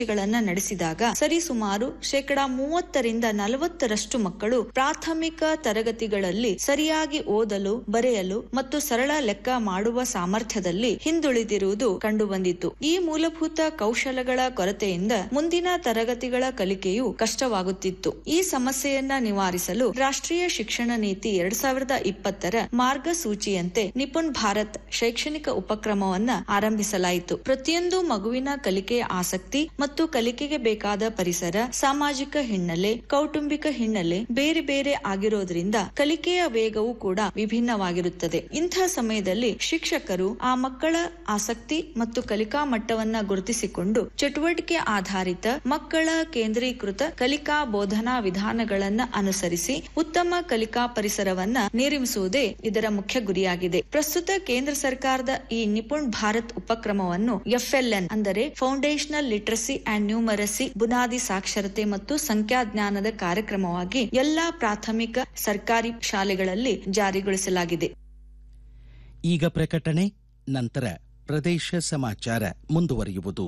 ಗಳನ್ನ ನಡೆಸಿದಾಗ ಸರಿಸುಮಾರು ಶೇಕಡಾ ಮೂವತ್ತರಿಂದ ನಲವತ್ತರಷ್ಟು ಮಕ್ಕಳು ಪ್ರಾಥಮಿಕ ತರಗತಿಗಳಲ್ಲಿ ಸರಿಯಾಗಿ ಓದಲು ಬರೆಯಲು ಮತ್ತು ಸರಳ ಲೆಕ್ಕ ಮಾಡುವ ಸಾಮರ್ಥ್ಯದಲ್ಲಿ ಹಿಂದುಳಿದಿರುವುದು ಕಂಡುಬಂದಿತು ಈ ಮೂಲಭೂತ ಕೌಶಲಗಳ ಕೊರತೆಯಿಂದ ಮುಂದಿನ ತರಗತಿಗಳ ಕಲಿಕೆಯು ಕಷ್ಟವಾಗುತ್ತಿತ್ತು ಈ ಸಮಸ್ಯೆಯನ್ನ ನಿವಾರಿಸಲು ರಾಷ್ಟ್ರೀಯ ಶಿಕ್ಷಣ ನೀತಿ ಎರಡ್ ಸಾವಿರದ ಇಪ್ಪತ್ತರ ಮಾರ್ಗಸೂಚಿಯಂತೆ ನಿಪುಣ್ ಭಾರತ್ ಶೈಕ್ಷಣಿಕ ಉಪಕ್ರಮವನ್ನ ಆರಂಭಿಸಲಾಯಿತು ಪ್ರತಿಯೊಂದು ಮಗುವಿನ ಕಲಿಕೆಯ ಆಸಕ್ತಿ ಮತ್ತು ಕಲಿಕೆಗೆ ಬೇಕಾದ ಪರಿಸರ ಸಾಮಾಜಿಕ ಹಿನ್ನೆಲೆ ಕೌಟುಂಬಿಕ ಹಿನ್ನೆಲೆ ಬೇರೆ ಬೇರೆ ಆಗಿರೋದ್ರಿಂದ ಕಲಿಕೆಯ ವೇಗವೂ ಕೂಡ ವಿಭಿನ್ನವಾಗಿರುತ್ತದೆ ಇಂಥ ಸಮಯದಲ್ಲಿ ಶಿಕ್ಷಕರು ಆ ಮಕ್ಕಳ ಆಸಕ್ತಿ ಮತ್ತು ಕಲಿಕಾ ಮಟ್ಟವನ್ನ ಗುರುತಿಸಿಕೊಂಡು ಚಟುವಟಿಕೆ ಆಧಾರಿತ ಮಕ್ಕಳ ಕೇಂದ್ರೀಕೃತ ಕಲಿಕಾ ಬೋಧನಾ ವಿಧಾನಗಳನ್ನ ಅನುಸರಿಸಿ ಉತ್ತಮ ಕಲಿಕಾ ಪರಿಸರವನ್ನ ನಿರ್ಮಿಸುವುದೇ ಇದರ ಮುಖ್ಯ ಗುರಿಯಾಗಿದೆ ಪ್ರಸ್ತುತ ಕೇಂದ್ರ ಸರ್ಕಾರದ ಈ ನಿಪುಣ್ ಭಾರತ್ ಉಪಕ್ರಮವನ್ನು ಎಫ್ಎಲ್ಎನ್ ಅಂದರೆ ಫೌಂಡೇಶನಲ್ ಲಿಟ್ರಸಿ ಅಂಡ್ ನ್ಯೂಮರಸಿ ಬುನಾದಿ ಸಾಕ್ಷರತೆ ಮತ್ತು ಸಂಖ್ಯಾಜ್ಞಾನದ ಕಾರ್ಯಕ್ರಮವಾಗಿ ಎಲ್ಲಾ ಪ್ರಾಥಮಿಕ ಸರ್ಕಾರಿ ಶಾಲೆಗಳಲ್ಲಿ ಜಾರಿಗೊಳಿಸಲಾಗಿದೆ ಈಗ ಪ್ರಕಟಣೆ ನಂತರ ಪ್ರದೇಶ ಸಮಾಚಾರ ಮುಂದುವರಿಯುವುದು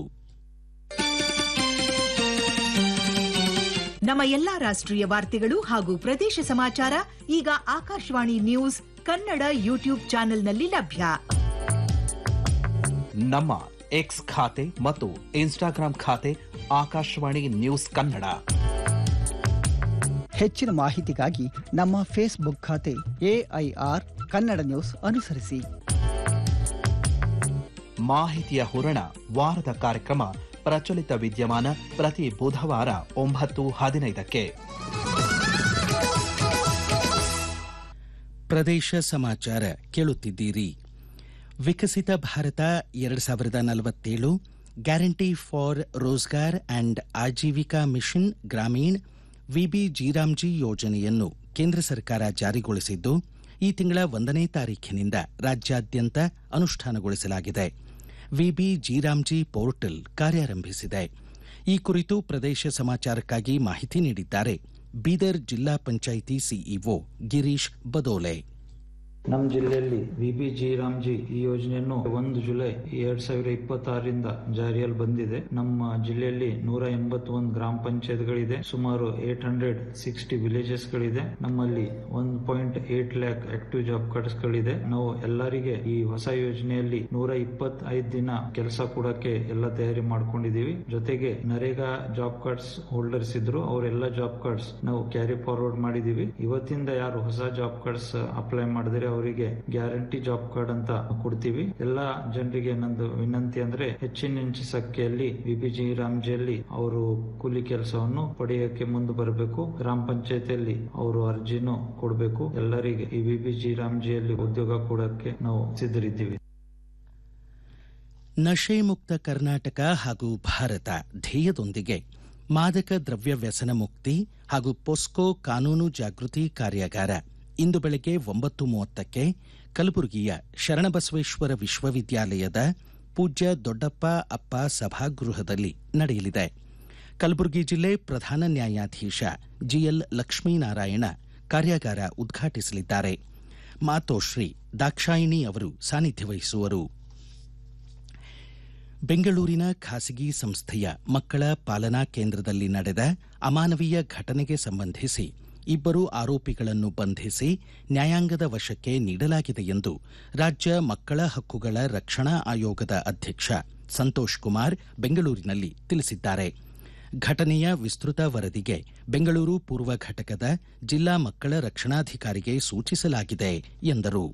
ನಮ್ಮ ಎಲ್ಲಾ ರಾಷ್ಟ್ರೀಯ ವಾರ್ತೆಗಳು ಹಾಗೂ ಪ್ರದೇಶ ಸಮಾಚಾರ ಈಗ ಆಕಾಶವಾಣಿ ನ್ಯೂಸ್ ಕನ್ನಡ ಯೂಟ್ಯೂಬ್ ಚಾನೆಲ್ನಲ್ಲಿ ಲಭ್ಯ ನಮ್ಮ ಎಕ್ಸ್ ಖಾತೆ ಮತ್ತು ಇನ್ಸ್ಟಾಗ್ರಾಂ ಖಾತೆ ಆಕಾಶವಾಣಿ ನ್ಯೂಸ್ ಕನ್ನಡ ಹೆಚ್ಚಿನ ಮಾಹಿತಿಗಾಗಿ ನಮ್ಮ ಫೇಸ್ಬುಕ್ ಖಾತೆ ಎಐಆರ್ ಕನ್ನಡ ನ್ಯೂಸ್ ಅನುಸರಿಸಿ ಮಾಹಿತಿಯ ಹೂರಣ ವಾರದ ಕಾರ್ಯಕ್ರಮ ಪ್ರಚಲಿತ ವಿದ್ಯಮಾನ ಪ್ರತಿ ಬುಧವಾರ ಒಂಬತ್ತು ಹದಿನೈದಕ್ಕೆ ಪ್ರದೇಶ ಸಮಾಚಾರ ಕೇಳುತ್ತಿದ್ದೀರಿ ವಿಕಸಿತ ಭಾರತ ಎರಡು ಸಾವಿರದ ನಲವತ್ತೇಳು guarantee for Rozgar and Ajeevika mission Gramin VB G RAM G ಯೋಜನೆಯನ್ನು ಕೇಂದ್ರ ಸರ್ಕಾರ ಜಾರಿಗೊಳಿಸಿದ್ದು ಈ ತಿಂಗಳ ಒಂದನೇ ತಾರೀಖಿನಿಂದ ರಾಜ್ಯಾದ್ಯಂತ ಅನುಷ್ಠಾನಗೊಳಿಸಲಾಗಿದೆ ವಿಬಿ ಜೀರಾಮ್ಜಿ ಪೋರ್ಟಲ್ ಕಾರ್ಯಾರಂಭಿಸಿದೆ ಈ ಕುರಿತು ಪ್ರದೇಶ ಸಮಾಚಾರಕ್ಕಾಗಿ ಮಾಹಿತಿ ನೀಡಿದ್ದಾರೆ ಬೀದರ್ ಜಿಲ್ಲಾ ಪಂಚಾಯಿತಿ ಸಿಇಒ ಗಿರೀಶ್ ಬದೋಲೆ ನಮ್ಮ ಜಿಲ್ಲೆಯಲ್ಲಿ ವಿಬಿ ಜಿ ರಾಮ್ಜಿ ಈ ಯೋಜನೆಯನ್ನು ಒಂದು ಜುಲೈ ಎರಡ್ ಸಾವಿರ ಇಪ್ಪತ್ತಾರರಿಂದ ಜಾರಿಯಲ್ಲಿ ಬಂದಿದೆ ನಮ್ಮ ಜಿಲ್ಲೆಯಲ್ಲಿ ನೂರ ಎಂಬತ್ತೊಂದು ಗ್ರಾಮ ಪಂಚಾಯತ್ಗಳಿದೆ ಸುಮಾರು ಏಟ್ ಹಂಡ್ರೆಡ್ ಸಿಕ್ಸ್ಟಿ ವಿಲೇಜಸ್ ಗಳಿದೆ ನಮ್ಮಲ್ಲಿ one point eight lakh active job cards ಗಳಿದೆ ನಾವು ಎಲ್ಲರಿಗೆ ಈ ಹೊಸ ಯೋಜನೆಯಲ್ಲಿ ನೂರ ಇಪ್ಪತ್ತೈದು ದಿನ ಕೆಲಸ ಕೊಡಕ್ಕೆ ಎಲ್ಲ ತಯಾರಿ ಮಾಡ್ಕೊಂಡಿದೀವಿ ಜೊತೆಗೆ ನರೇಗಾ ಜಾಬ್ ಕಾರ್ಡ್ಸ್ ಹೋಲ್ಡರ್ಸ್ ಇದ್ರು ಅವರೆಲ್ಲ ಜಾಬ್ ಕಾರ್ಡ್ಸ್ ನಾವು ಕ್ಯಾರಿ ಫಾರ್ವರ್ಡ್ ಮಾಡಿದೀವಿ ಇವತ್ತಿಂದ ಯಾರು ಹೊಸ ಜಾಬ್ ಕಾರ್ಡ್ಸ್ ಅಪ್ಲೈ ಮಾಡಿದ್ರೆ ಅವರಿಗೆ ಗ್ಯಾರಂಟಿ ಜಾಬ್ ಕಾರ್ಡ್ ಅಂತ ಕೊಡ್ತೀವಿ ಎಲ್ಲಾ ಜನರಿಗೆ ನಂದು ವಿನಂತಿ ಅಂದ್ರೆ ಹೆಚ್ಚಿನ ಹೆಚ್ಚು ಸಂಖ್ಯೆಯಲ್ಲಿ ವಿಬಿಜಿ ರಾಮ್ಜಿಯಲ್ಲಿ ಅವರು ಕೂಲಿ ಕೆಲಸವನ್ನು ಪಡೆಯಕ್ಕೆ ಮುಂದೆ ಬರಬೇಕು ಗ್ರಾಮ ಪಂಚಾಯತಿಯಲ್ಲಿ ಅವರು ಅರ್ಜಿನೂ ಕೊಡಬೇಕು ಎಲ್ಲರಿಗೆ ಈ ವಿಬಿಜಿ ರಾಮ್ಜಿಯಲ್ಲಿ ಉದ್ಯೋಗ ಕೊಡಕ್ಕೆ ನಾವು ಸಿದ್ಧರಿದ್ದೀವಿ ನಶೆ ಮುಕ್ತ ಕರ್ನಾಟಕ ಹಾಗೂ ಭಾರತ ಧ್ಯೇಯದೊಂದಿಗೆ ಮಾದಕ ದ್ರವ್ಯ ವ್ಯಸನ ಮುಕ್ತಿ ಹಾಗೂ ಪೊಸ್ಕೋ ಕಾನೂನು ಜಾಗೃತಿ ಕಾರ್ಯಾಗಾರ ಇಂದು ಬೆಳಗ್ಗೆ ಒಂಬತ್ತು ಮೂವತ್ತಕ್ಕೆ ಕಲಬುರಗಿಯ ಶರಣಬಸವೇಶ್ವರ ವಿಶ್ವವಿದ್ಯಾಲಯದ ಪೂಜ್ಯ ದೊಡ್ಡಪ್ಪ ಅಪ್ಪ ಸಭಾಗೃಹದಲ್ಲಿ ನಡೆಯಲಿದೆ ಕಲಬುರಗಿ ಜಿಲ್ಲೆ ಪ್ರಧಾನ ನ್ಯಾಯಾಧೀಶ ಜಿಎಲ್ ಲಕ್ಷ್ಮೀನಾರಾಯಣ ಕಾರ್ಯಾಗಾರ ಉದ್ಘಾಟಿಸಲಿದ್ದಾರೆ ಮಾತೋಶ್ರೀ ದಾಕ್ಷಾಯಿಣಿ ಅವರು ಸಾನ್ನಿಧ್ಯ ವಹಿಸುವರು ಬೆಂಗಳೂರಿನ ಖಾಸಗಿ ಸಂಸ್ಥೆಯ ಮಕ್ಕಳ ಪಾಲನಾ ಕೇಂದ್ರದಲ್ಲಿ ನಡೆದ ಅಮಾನವೀಯ ಘಟನೆಗೆ ಸಂಬಂಧಿಸಿ ಇಬ್ಬರು ಆರೋಪಿಗಳನ್ನು ಬಂಧಿಸಿ ನ್ಯಾಯಾಂಗದ ವಶಕ್ಕೆ ನೀಡಲಾಗಿದೆ ಎಂದು ರಾಜ್ಯ ಮಕ್ಕಳ ಹಕ್ಕುಗಳ ರಕ್ಷಣಾ ಆಯೋಗದ ಅಧ್ಯಕ್ಷ ಸಂತೋಷ್ ಕುಮಾರ್ ಬೆಂಗಳೂರಿನಲ್ಲಿ ತಿಳಿಸಿದ್ದಾರೆ ಘಟನೆಯ ವಿಸ್ತೃತ ವರದಿಗೆ ಬೆಂಗಳೂರು ಪೂರ್ವ ಘಟಕದ ಜಿಲ್ಲಾ ಮಕ್ಕಳ ರಕ್ಷಣಾಧಿಕಾರಿಗೆ ಸೂಚಿಸಲಾಗಿದೆ ಎಂದರು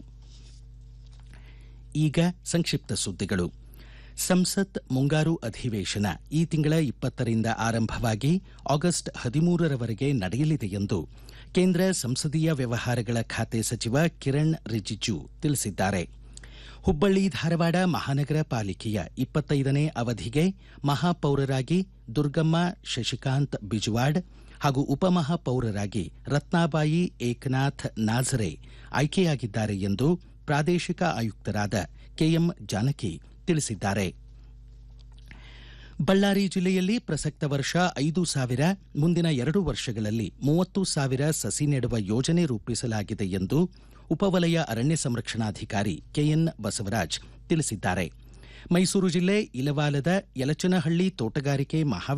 ಈಗ ಸಂಕ್ಷಿಪ್ತ ಸುದ್ದಿಗಳು ಸಂಸತ್ ಮುಂಗಾರು ಅಧಿವೇಶನ ಈ ತಿಂಗಳ ಇಪ್ಪತ್ತರಿಂದ ಆರಂಭವಾಗಿ ಆಗಸ್ಟ್ ಹದಿಮೂರರವರೆಗೆ ನಡೆಯಲಿದೆ ಎಂದು ಕೇಂದ್ರ ಸಂಸದೀಯ ವ್ಯವಹಾರಗಳ ಖಾತೆ ಸಚಿವ ಕಿರಣ್ ರಿಜಿಜು ತಿಳಿಸಿದ್ದಾರೆ ಹುಬ್ಬಳ್ಳಿ ಧಾರವಾಡ ಮಹಾನಗರ ಪಾಲಿಕೆಯ ಇಪ್ಪತ್ತೈದನೇ ಅವಧಿಗೆ ಮಹಾಪೌರರಾಗಿ ದುರ್ಗಮ್ಮ ಶಶಿಕಾಂತ್ ಬಿಜವಾಡ್ ಹಾಗೂ ಉಪಮಹಾಪೌರರಾಗಿ ರತ್ನಾಬಾಯಿ ಏಕನಾಥ್ ನಾಝರೆ ಆಯ್ಕೆಯಾಗಿದ್ದಾರೆ ಎಂದು ಪ್ರಾದೇಶಿಕ ಆಯುಕ್ತರಾದ ಕೆಎಂ ಜಾನಕಿ ತಿಳಿಸಿದ್ದಾರೆ ಬಳ್ಳಾರಿ ಜಿಲ್ಲೆಯಲ್ಲಿ ಪ್ರಸಕ್ತ ವರ್ಷ ಐದು ಸಾವಿರ ಮುಂದಿನ ಎರಡು ವರ್ಷಗಳಲ್ಲಿ ಮೂವತ್ತು ಸಾವಿರ ಸಸಿ ನೆಡುವ ಯೋಜನೆ ರೂಪಿಸಲಾಗಿದೆ ಎಂದು ಉಪವಲಯ ಅರಣ್ಯ ಸಂರಕ್ಷಣಾಧಿಕಾರಿ ಕೆಎನ್ ಬಸವರಾಜ್ ತಿಳಿಸಿದ್ದಾರೆ ಮೈಸೂರು ಜಿಲ್ಲೆ ಇಲವಾಲದ ಯಲಚನಹಳ್ಳಿ ತೋಟಗಾರಿಕೆ ಮಹಾ